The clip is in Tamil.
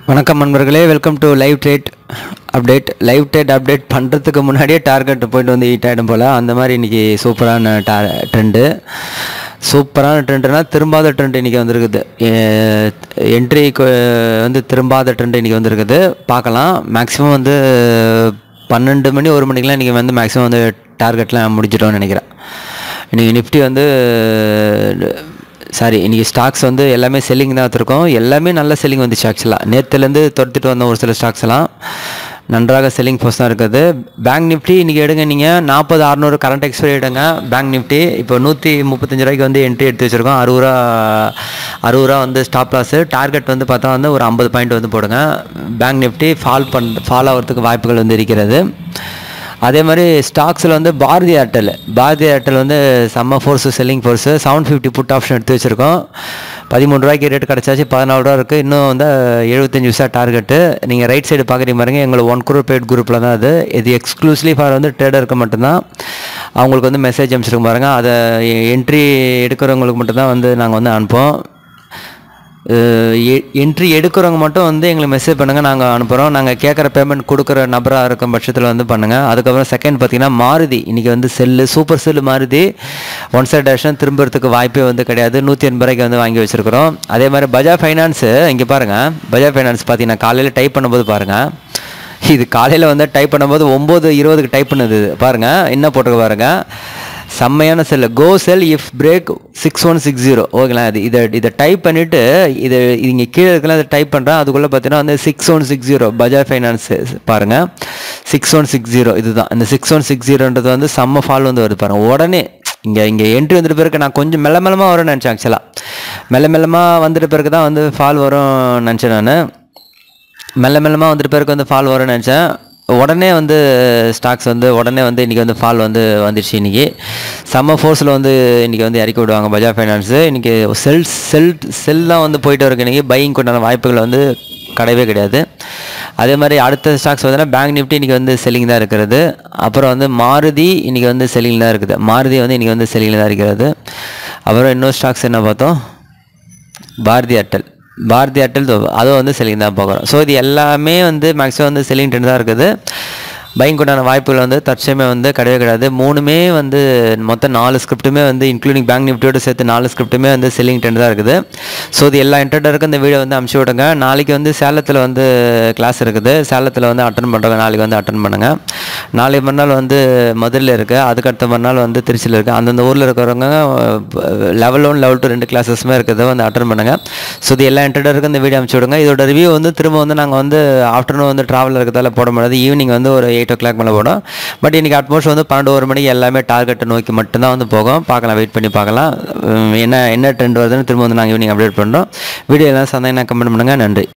வணக்கம் நண்பர்களே welcome to live trade update live trade update பண்ணுறதுக்கு முன்னாடியே டார்கெட் போயிட்டு வந்து ஹீட் ஆகிடும் போல் அந்த மாதிரி இன்றைக்கி சூப்பரான டா ட்ரெண்டு சூப்பரான ட்ரெண்டுனா திரும்பாத ட்ரெண்ட் இன்றைக்கி வந்திருக்குது என்ட்ரி வந்து திரும்பாத ட்ரெண்ட் இன்றைக்கி வந்திருக்குது பார்க்கலாம் மேக்ஸிமம் வந்து பன்னெண்டு மணி ஒரு மணிக்கெலாம் இன்றைக்கி வந்து மேக்ஸிமம் வந்து டார்கெட்லாம் முடிச்சிட்டோம்னு நினைக்கிறேன் இன்றைக்கி நிஃப்டி வந்து சாரி இன்றைக்கி ஸ்டாக்ஸ் வந்து எல்லாமே செல்லிங் தான் வச்சுருக்கோம் எல்லாமே நல்ல செல்லிங் வந்துச்சு ஆக்சுவலாக நேற்றுலேருந்து துரத்துட்டு வந்த ஒரு சில ஸ்டாக்ஸ் எல்லாம் நன்றாக செல்லிங் போஸ்ட் தான் இருக்குது பேங்க் நிஃப்டி இன்றைக்கி எடுங்க நீங்கள் நாற்பது அறநூறு கரண்ட் எக்ஸ்பைரி எடுங்க பேங்க் நிஃப்டி இப்போ நூற்றி முப்பத்தஞ்சு ரூபாய்க்கு வந்து என்ட்ரி எடுத்து வச்சுருக்கோம் அறுபது ரூபா அறுபது ரூபா வந்து ஸ்டாப் லாஸு டார்கெட் வந்து பார்த்தா வந்து ஒரு ஐம்பது பாயிண்ட் வந்து போடுங்க பேங்க் நிஃப்டி ஃபால் பண் ஃபால் ஆகிறதுக்கு வாய்ப்புகள் வந்து இருக்கிறது அதே மாதிரி ஸ்டாக்ஸில் வந்து பாரதி ஏர்டெல் பாரதி ஏர்டெல் வந்து செம்ம force selling force seven fifty put option எடுத்து வச்சுருக்கோம் பதிமூணு ரூபாய்க்கு ரேட் கிடச்சாச்சு பதினாலு ரூபா இருக்குது இன்னும் வந்து எழுபத்தஞ்சு விசா டார்கெட்டு நீங்கள் ரைட் சைடு பார்க்குறீங்க பாருங்க எங்களுக்கு ஒன் குரூப் பெய்ட் குரூப்பில் தான் அது இது எக்ஸ்க்ளூசிவ்லி ஃபார் வந்து ட்ரேடருக்கு மட்டும்தான் அவங்களுக்கு வந்து மெசேஜ் அனுப்பிச்சிருக்க பாருங்க அதை என்ட்ரி எடுக்கிறவங்களுக்கு மட்டும்தான் வந்து நாங்கள் வந்து அனுப்போம் என்ட்ரி எடுக்கிறவங்க மட்டும் வந்து எங்களுக்கு மெசேஜ் பண்ணுங்கள் நாங்கள் அனுப்புகிறோம் நாங்கள் கேட்குற பேமெண்ட் கொடுக்குற நபராக இருக்கும் பட்சத்தில் வந்து பண்ணுங்கள் அதுக்கப்புறம் செகண்ட் பார்த்தீங்கன்னா மாருதி இன்றைக்கி வந்து sell super sell Maruti one side டேஷன் திரும்புறதுக்கு வாய்ப்பே வந்து கிடையாது நூற்றி எண்பது ரூபாய்க்கு வந்து வாங்கி வச்சுருக்கிறோம் அதே மாதிரி பஜாஜ் ஃபைனான்ஸு இங்கே பாருங்கள் பஜாஜ் ஃபைனான்ஸ் பார்த்தீங்கன்னா காலையில் டைப் பண்ணும்போது பாருங்கள் இது காலையில் வந்து டைப் பண்ணும்போது ஒம்பது இருபதுக்கு டைப் பண்ணுது பாருங்கள் என்ன போட்டிருக்கு பாருங்கள் செம்மையான sell go sell if break six one six zero ஓகேங்களா இது இதை இதை டைப் பண்ணிவிட்டு இதை இங்கே கீழே இருக்கலாம் அதை டைப் பண்ணுறேன் அதுக்குள்ளே பார்த்தீங்கன்னா வந்து six one six zero Bajaj finance பாருங்கள் சிக்ஸ் ஒன் சிக்ஸ் ஜீரோ இதுதான் இந்த சிக்ஸ் ஒன் சிக்ஸ் ஜீரோன்றது வந்து செம்ம ஃபால் வந்து வருது பாருங்கள் உடனே இங்கே இங்கே என்ட்ரி வந்துட்டு பிறகு நான் கொஞ்சம் மெல்ல மெல்லமாக வரும்னு நினச்சேன் ஆக்சுவலாக மெல்ல மெல்லமாக வந்துட்டு பிறகு தான் வந்து ஃபால் வரும் நினச்சேன் நான் மெல்ல மெல்லமாக வந்துட்டு பிறகு வந்து ஃபால் வரும்னு நினச்சேன் உடனே வந்து ஸ்டாக்ஸ் வந்து உடனே வந்து இன்றைக்கி வந்து ஃபால் வந்து வந்துடுச்சு இன்றைக்கி செம்ம ஃபோர்ஸில் வந்து இன்றைக்கி வந்து இறக்கி விடுவாங்க பஜாஜ் ஃபைனான்ஸு இன்றைக்கி செல் செல் செல் தான் வந்து போயிட்டு இருக்கு இன்றைக்கி பையிங் கொண்டான வாய்ப்புகள் வந்து கிடையவே கிடையாது அதே மாதிரி அடுத்த ஸ்டாக்ஸ் பார்த்தீங்கன்னா பேங்க் நிஃப்டி இன்றைக்கி வந்து செல்லிங் தான் இருக்கிறது அப்புறம் வந்து மாருதி இன்றைக்கி வந்து செல்லிங் தான் இருக்குது மாருதி வந்து இன்றைக்கி வந்து செல்லிங் தான் இருக்கிறது அப்புறம் இன்னொரு ஸ்டாக்ஸ் என்ன பார்த்தோம் பாரதி ஏர்டெல் பாரதி ஏர்டெல் அதுவும் வந்து செல்லிங் தான் பார்க்குறோம் ஸோ இது எல்லாமே வந்து மேக்ஸிமம் வந்து செல்லிங் ட்ரெண்ட் தான் இருக்குது பைக் கொண்டான வாய்ப்புகள் வந்து தற்சயமே வந்து கிடையவே கிடையாது மூணுமே வந்து மொத்தம் நாலு ஸ்கிரிப்ட்டுமே வந்து இன்க்ளூடிங் பேங்க் நிஃப்டியோட சேர்த்து நாலு ஸ்கிரிப்ட்டுமே வந்து செல்லிங் ட்ரெண்ட் தான் இருக்குது ஸோ இது எல்லா இன்டர்டருக்கும் இந்த வீடியோ வந்து அமுச்சு விடுங்க நாளைக்கு வந்து சேலத்தில் வந்து கிளாஸ் இருக்குது சேலத்தில் வந்து அட்டன் பண்ணுறவங்க நாளைக்கு வந்து அட்டன் பண்ணுங்கள் நாளைக்கு மறுநாள் வந்து மதுரையில் இருக்குது அதுக்கடுத்த மறுநாள் வந்து திருச்சியில் இருக்குது அந்தந்த ஊரில் இருக்கிறவங்க லெவல் ஒன் லெவல் டூ ரெண்டு கிளாஸஸுமே இருக்குது வந்து அட்டன் பண்ணுங்கள் ஸோ இது எல்லா இன்டர்டருக்கும் இந்த வீடியோ அமுச்சு விடுங்க இதோட ரிவ்யூ வந்து திரும்ப வந்து நாங்கள் வந்து ஆஃப்டர்நூன் வந்து ட்ராவல் இருக்கிறதால போட முடியாது ஈவினிங் வந்து ஒரு எயிட் ஓ கிளாக் மேலே போடும் பட் இன்றைக்கி அட்மோஸ்ட் வந்து பன்னெண்டு ஒரு மணிக்கு எல்லாமே டார்கெட்டை நோக்கி மட்டும்தான் வந்து போகும் பார்க்கலாம் வெயிட் பண்ணி பார்க்கலாம் என்ன என்ன ட்ரெண்ட் வருதுன்னு திரும்ப வந்து நாங்கள் ஈவினிங் அப்டேட் பண்ணுறோம் வீடியோ எல்லாம் சந்தேகம் கமெண்ட் பண்ணுங்கள் நன்றி